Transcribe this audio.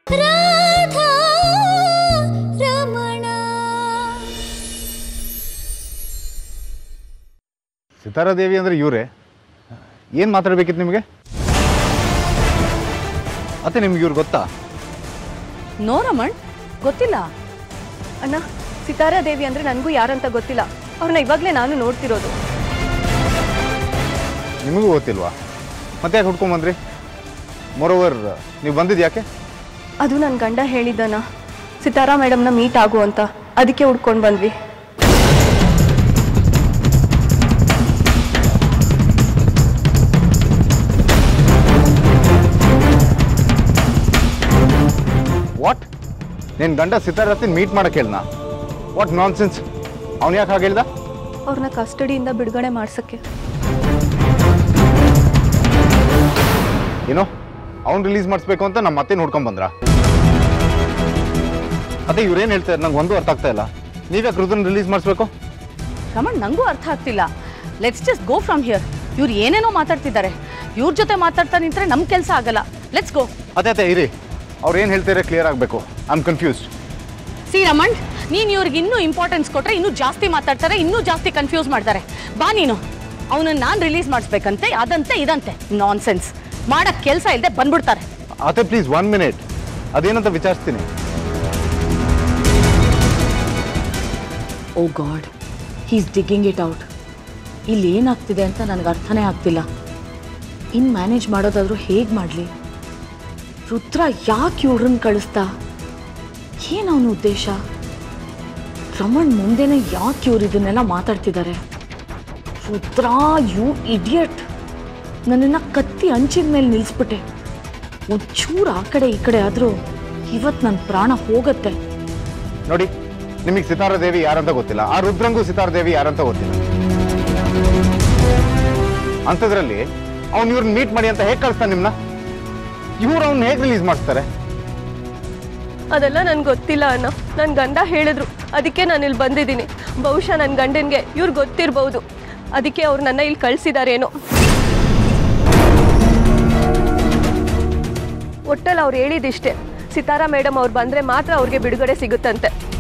ರಾಧಾ ರಮಣ ಸಿತಾರಾದೇವಿ ಅಂದರೆ ಇವರೇ ಏನು ಮಾತಾಡಬೇಕಿತ್ತು ನಿಮಗೆ ಅತ್ತೆ ನಿಮ್ಗೆ ಇವ್ರು ಗೊತ್ತಾ ನೋ ರಮಣ್ ಗೊತ್ತಿಲ್ಲ ಅಣ್ಣ ಸಿತಾರಾ ದೇವಿ ಅಂದ್ರೆ ನನಗೂ ಯಾರಂತ ಗೊತ್ತಿಲ್ಲ ಅವ್ರನ್ನ ಇವಾಗಲೇ ನಾನು ನೋಡ್ತಿರೋದು ನಿಮಗೂ ಗೊತ್ತಿಲ್ವಾ ಮತ್ತೆ ಯಾಕೆ ಹುಡ್ಕೊಂಬಂದ್ರಿ ಮೋರೋವರ್ ನೀವು ಬಂದಿದ್ದು ಯಾಕೆ ಅದು ನನ್ನ ಗಂಡ ಹೇಳಿದ್ದಣ್ಣ ಸಿತಾರಾ ಮೇಡಮ್ನ ಮೀಟ್ ಆಗು ಅಂತ ಅದಕ್ಕೆ ಹುಡ್ಕೊಂಡು ಬಂದ್ವಿ ವಾಟ್ ನಿನ್ನ ಗಂಡ ಸಿತಾರತ್ತಿನ ಮೀಟ್ ಮಾಡಕ್ಕೆ ಹೇಳ್ನಾ ವಾಟ್ ನಾನ್ ಸೆನ್ಸ್ ಅವ್ನು ಯಾಕೆ ಹಾಗೆ ಹೇಳ್ದ ಅವ್ರನ್ನ ಕಸ್ಟಡಿಯಿಂದ ಬಿಡುಗಡೆ ಮಾಡ್ಸಕ್ಕೆ ಏನೋ ಅವ್ನು ರಿಲೀಸ್ ಮಾಡಿಸ್ಬೇಕು ಅಂತ ನಮ್ಮ ಮತ್ತೆ ನೋಡ್ಕೊಂಡ್ ಬಂದ್ರ ಅದೇ ಇವ್ರೇನು ಹೇಳ್ತಾರೆ ನಂಗೆ ಒಂದು ಅರ್ಥ ಆಗ್ತಾ ಇಲ್ಲ ನೀವ್ಯಾಕೆ ರುದ್ರನ್ ರಿಲೀಸ್ ಮಾಡಿಸ್ಬೇಕು ರಮಣ್ ನಂಗೂ ಅರ್ಥ ಆಗ್ತಿಲ್ಲ let's just go from here ಇವ್ರು ಏನೇನೋ ಮಾತಾಡ್ತಿದ್ದಾರೆ ಇವ್ರ ಜೊತೆ ಮಾತಾಡ್ತಾ ನಿಂತ್ರೆ ನಮ್ಮ ಕೆಲಸ ಆಗಲ್ಲ ಲೆಟ್ಸ್ ಗೋ ಅದೇ ಅದೇ ಇರಿ ಅವ್ರು ಏನು ಹೇಳ್ತಾರೆ ಕ್ಲಿಯರ್ ಆಗಬೇಕು I am confused see Raman ನೀನು ಇವ್ರಿಗೆ ಇನ್ನೂ ಇಂಪಾರ್ಟೆನ್ಸ್ ಕೊಟ್ರೆ ಇನ್ನೂ ಜಾಸ್ತಿ ಮಾತಾಡ್ತಾರೆ ಇನ್ನೂ ಜಾಸ್ತಿ ಕನ್ಫ್ಯೂಸ್ ಮಾಡ್ತಾರೆ ಬಾ ನೀನು ಅವನನ್ನ ನಾನು ರಿಲೀಸ್ ಮಾಡಿಸ್ಬೇಕಂತೆ ಅದಂತೆ ಇದಂತೆ ನಾನ್ ಸೆನ್ಸ್ ಮಾಡಕ್ ಕೆಲಸ ಇಲ್ಲದೆ ಬಂದ್ಬಿಡ್ತಾರೆ ಅದೇ ಪ್ಲೀಸ್ ಒನ್ ಮಿನಿಟ್ ಅದೇನಂತ ವಿಚಾರಿಸ್ತೀನಿ oh god he's digging it out ಇಲ್ಲಿ ಏನಾಗ್ತಿದೆ ಅಂತ ನನಗೆ ಅರ್ಥನೇ ಆಗ್ತಿಲ್ಲ ಇನ್ನು ಮ್ಯಾನೇಜ್ ಮಾಡೋದಾದ್ರೂ ಹೇಗೆ ಮಾಡಲಿ ರುದ್ರ ಯಾಕೆ ಇವ್ರನ್ನ ಕಳಿಸ್ತಾ ಏನು ಅವನ ಉದ್ದೇಶ ರಮಣ್ ಮುಂದೆನೇ ಯಾಕೆ ಇವ್ರು ಇದನ್ನೆಲ್ಲ ಮಾತಾಡ್ತಿದ್ದಾರೆ ರುದ್ರ ಯು ಇಡಿಯಟ್ ನನ್ನನ್ನು ಕತ್ತಿ ಅಂಚಿನ ಮೇಲೆ ನಿಲ್ಲಿಸ್ಬಿಟ್ಟೆ ಒಂಚೂರು ಆ ಕಡೆ ಈ ಕಡೆ ಆದರೂ ಇವತ್ತು ನನ್ನ ಪ್ರಾಣ ಹೋಗತ್ತೆ ನೋಡಿ ನಿಮಗೆ ಸಿತಾರ ದೇವಿ ಯಾರಂತ ಗೊತ್ತಿಲ್ಲ ಆ ರುದ್ರಂಗೂ ಸಿತಾರ ದೇವಿ ಯಾರಂತ ಗೊತ್ತಿಲ್ಲ ಅಂಥದ್ರಲ್ಲಿ ಅವ್ನು ಇವ್ರನ್ನ ಮೀಟ್ ಮಾಡಿ ಅಂತ ಹೇಗೆ ಕಳಿಸ್ತಾನೆ ನಿಮ್ನ ಇವ್ರು ಅವ್ನ ಹೇಗೆ ರಿಲೀಸ್ ಮಾಡಿಸ್ತಾರೆ ಅದೆಲ್ಲ ನನ್ಗೆ ಗೊತ್ತಿಲ್ಲ ಅಣ್ಣ ನನ್ನ ಗಂಡ ಹೇಳಿದ್ರು ಅದಕ್ಕೆ ನಾನು ಇಲ್ಲಿ ಬಂದಿದ್ದೀನಿ ಬಹುಶಃ ನನ್ನ ಗಂಡನಿಗೆ ಇವ್ರು ಗೊತ್ತಿರ್ಬೋದು ಅದಕ್ಕೆ ಅವ್ರು ನನ್ನ ಇಲ್ಲಿ ಕಳಿಸಿದಾರೇನೋ ಒಟ್ಟಲ್ಲಿ ಅವ್ರು ಹೇಳಿದಿಷ್ಟೇ ಸಿತಾರಾ ಮೇಡಮ್ ಅವ್ರು ಬಂದರೆ ಮಾತ್ರ ಅವ್ರಿಗೆ ಬಿಡುಗಡೆ ಸಿಗುತ್ತಂತೆ